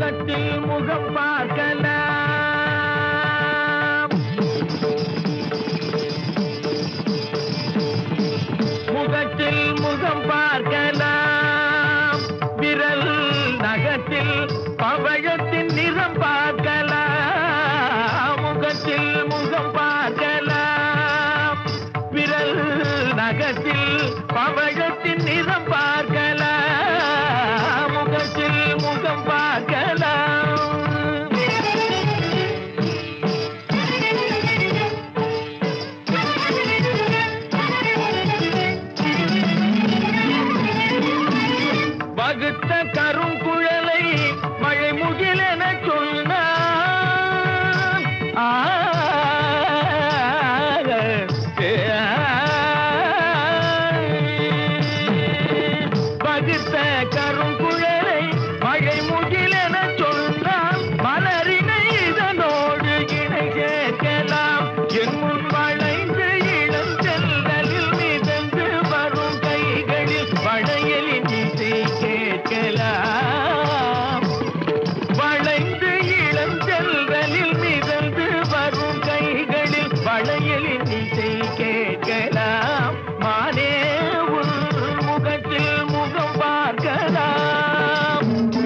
முகத்தில் முகம் பார்க்கலாம் முகத்தில் முகம் பார்க்கலாம் விரல் நகத்தில் பவழத்தின் நிறம் பார்க்கலாம் முகத்தில் முகம் பார்க்கலாம் விரல் நகத்தில் பவழத்தின் நிறம் பார்க்கலாம் முகத்தில் முகம் பார்க்கலாம் வகுத்த கருங்குழலை மழை முகிலென சொன்னான் ஆ, வகுத்த கருங்குழலை மழை முகிலென சொன்னான் மலரினை இதனோடு இணை சேர்க்கலாம் என் முன் வளைந்து இளம் செல்களில் மிதந்து வரும் கைகளில் வளையலின் இசை கேட்கலாம் வளைந்து இளம் செல்களில் மிதந்து வரும் கைகளில் வளையலின் இசை கேட்கலாம் மானே உன் முகத்தில் முகம் பார்க்கலாம்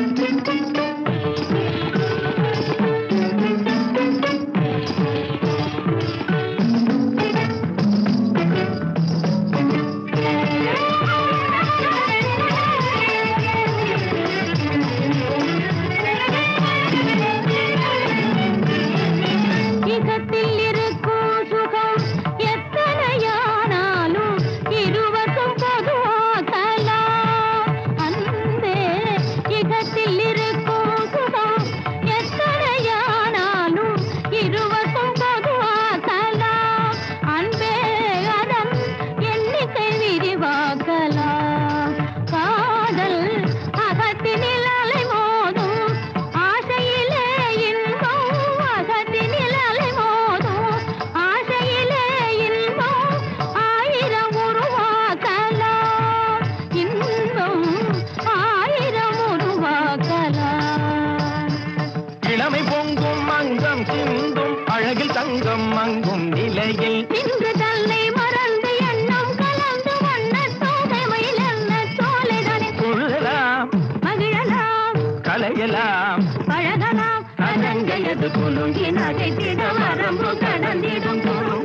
இகத்தில் இருக்கும் சுகம் எத்தனையானாலும் இருவருக்கும் பொதுவாக்கலாம் அன்பே இகத்தில் இருக்கும் சுகம் எத்தனையானாலும் இருவருக்கும் பொதுவாக்கலாம் அன்பே அதன் எண்ணிக்கை விரிவாக்கலாம் காதல் அகத்தினில் அலை மோதும் ஆசையிலே இன்பம் அகத்தினில் அலை மோதும் ஆசையிலே இன்பம் ஆயிரம் உருவாக்கலாம் இன்பம் ஆயிரம் உருவாக்கலாம் இளமை பொங்கும் அங்கம் சிந்தும் அழகில் தங்கம் மங்கும் நிலையில் நின்று தன்னை மறந்து எண்ணம் கலந்து வண்ணத் தோகைமையில் என்ன சோலைதானே கொள்ளலாம் மகிழலாம் கலையலாம் பழகலாம் அதங்கையது குலுங்கி நகைத்திட வரம்பு கடந்திடும் குறும்